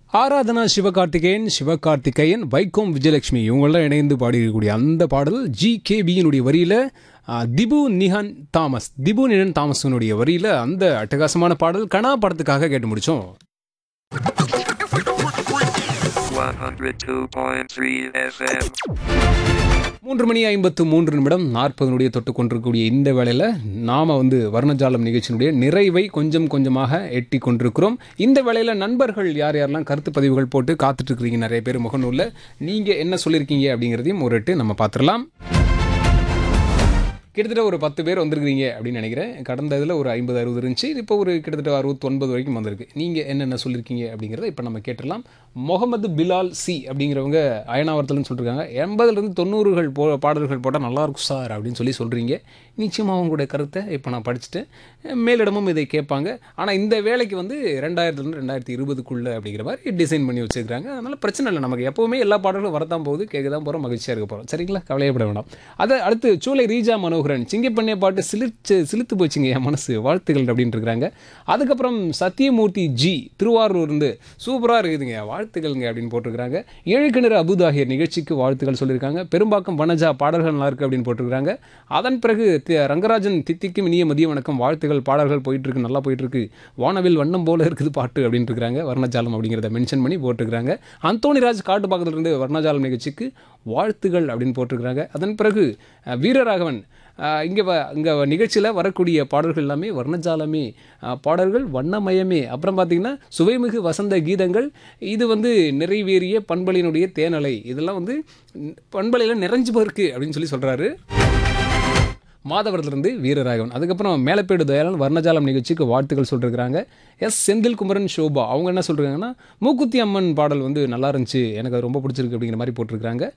ஆராதனா சிவகார்த்திகேயன் சிவகார்த்திகேயன் வைகோம் விஜயலட்சுமி இவங்களாம் இணைந்து பாடியிருக்கக்கூடிய அந்த பாடல் ஜி கேபியினுடைய வரியில் திபு நிஹன் தாமஸ் திபு நிஹன் தாமஸனுடைய வரியில் அந்த அட்டகாசமான பாடல் கனா படத்துக்காக கேட்டு முடிச்சோம் 102.3 FM. மூன்று மணி ஐம்பத்து மூன்று நிமிடம் நாற்பது நொடியை தொட்டு கொண்டிருக்கக்கூடிய இந்த வேளையில் நாம் வந்து வர்ணஜாலம் நிகழ்ச்சியினுடைய நிறைவை கொஞ்சம் கொஞ்சமாக எட்டி கொண்டிருக்கிறோம் இந்த வேளையில் நண்பர்கள் யார் யாரெல்லாம் கருத்து பதிவுகள் போட்டு காத்துட்டு இருக்கிறீங்க நிறைய பேர் முகநூலில் நீங்கள் என்ன சொல்லியிருக்கீங்க அப்படிங்கிறதையும் ஒரு எட்டு நம்ம பார்த்துடலாம் கிட்டத்தட்ட ஒரு பத்து பேர் வந்திருக்கிறீங்க அப்படின்னு நினைக்கிறேன் கடந்த இதில் ஒரு ஐம்பது அறுபது இருந்துச்சு இப்போ ஒரு கிட்டத்தட்ட அறுபத்தொன்பது வரைக்கும் வந்திருக்கு நீங்கள் என்னென்ன சொல்லியிருக்கீங்க அப்படிங்கிறத இப்போ நம்ம கேட்டுடலாம் முகமது பிலால் சி அப்படிங்கிறவங்க அயனாவரத்துலன்னு சொல்லியிருக்காங்க எண்பதுலேருந்து தொண்ணூறுகள் போ பாடல்கள் போட்டால் நல்லாயிருக்கும் சார் அப்படின்னு சொல்லி சொல்கிறீங்க நிச்சயமாக உங்களுடைய கருத்தை இப்போ நான் படிச்சுட்டேன் மேலிடமும் இதை கேட்பாங்க ஆனால் இந்த வேலைக்கு வந்து ரெண்டாயிரத்துலேருந்து ரெண்டாயிரத்தி இருபதுக்குள்ளே அப்படிங்கிற மாதிரி டிசைன் பண்ணி வச்சுருக்காங்க அதனால் பிரச்சனை இல்லை நமக்கு எப்போவுமே எல்லா பாடல்களும் வரத்தான் போகுது கேட்க தான் போகிறோம் மகிழ்ச்சியாக இருக்க போகிறோம் சரிங்களா கவலையப்பட வேண்டாம் அதை அடுத்து சூளை ரீஜா மனோகரன் சிங்கப்பண்ணிய பாட்டு சிலிர்ச்சு சிலித்து போச்சுங்க என் மனசு வாழ்த்துகள் அப்படின்னு இருக்கிறாங்க அதுக்கப்புறம் சத்தியமூர்த்தி ஜி திருவாரூர் இருந்து சூப்பராக இருக்குதுங்க வாழ்த்துக்கள்ங்க அப்படின்னு போட்டிருக்கிறாங்க ஏழு கிணறு அபுதாகிர் நிகழ்ச்சிக்கு வாழ்த்துக்கள் சொல்லியிருக்காங்க பெரும்பாக்கம் வனஜா பாடல்கள் நல்லா இருக்கு அப்படின்னு போட்டிருக்காங்க அதன் பிறகு தி- ரங்கராஜன் தித்திக்கும் இனிய மதிய வணக்கம் வாழ்த்துகள் பாடல்கள் போயிட்டு இருக்கு நல்லா போயிட்டு இருக்கு வானவில் வண்ணம் போல இருக்குது பாட்டு அப்படின்னு இருக்கிறாங்க வர்ணஜாலம் அப்படிங்கிறத மென்ஷன் பண்ணி போட்டிருக்கிறாங்க அந்தோணிராஜ் காட்டு பக்கத்துலேருந்து வர்ணஜாலம் நிகழ்ச்சிக்கு வாழ்த்துகள் அப்படின்னு போட்டிருக்கிறாங்க அதன் பிறகு அஹ், வீரராகவன் இங்கே வ இங்கே நிகழ்ச்சியில் வரக்கூடிய பாடல்கள் எல்லாமே வர்ணஜாலமே அஹ், பாடல்கள் வண்ணமயமே அப்புறம் பார்த்தீங்கன்னா சுவைமிகு வசந்த கீதங்கள் இது வந்து நிறைவேறிய பண்பலினுடைய தேனலை இதெல்லாம் வந்து பண்பலையில் நிறைஞ்சு போயிருக்கு அப்படின்னு சொல்லி சொல்கிறாரு மாதவரத்துலேருந்து வீரராகவன் அதுக்கப்புறம் மேலப்பேடு தயாளன் வர்ணஜாலம் நிகழ்ச்சிக்கு வாழ்த்துக்கள் சொல்லிருக்கிறாங்க எஸ் செந்தில் குமரன் ஷோபா அவங்க என்ன சொல்கிறாங்கன்னா மூக்குத்தி அம்மன் பாடல் வந்து நல்லா இருந்துச்சு எனக்கு அது ரொம்ப பிடிச்சிருக்கு அப்படிங்கிற மாதிரி போட்டிருக்காங்க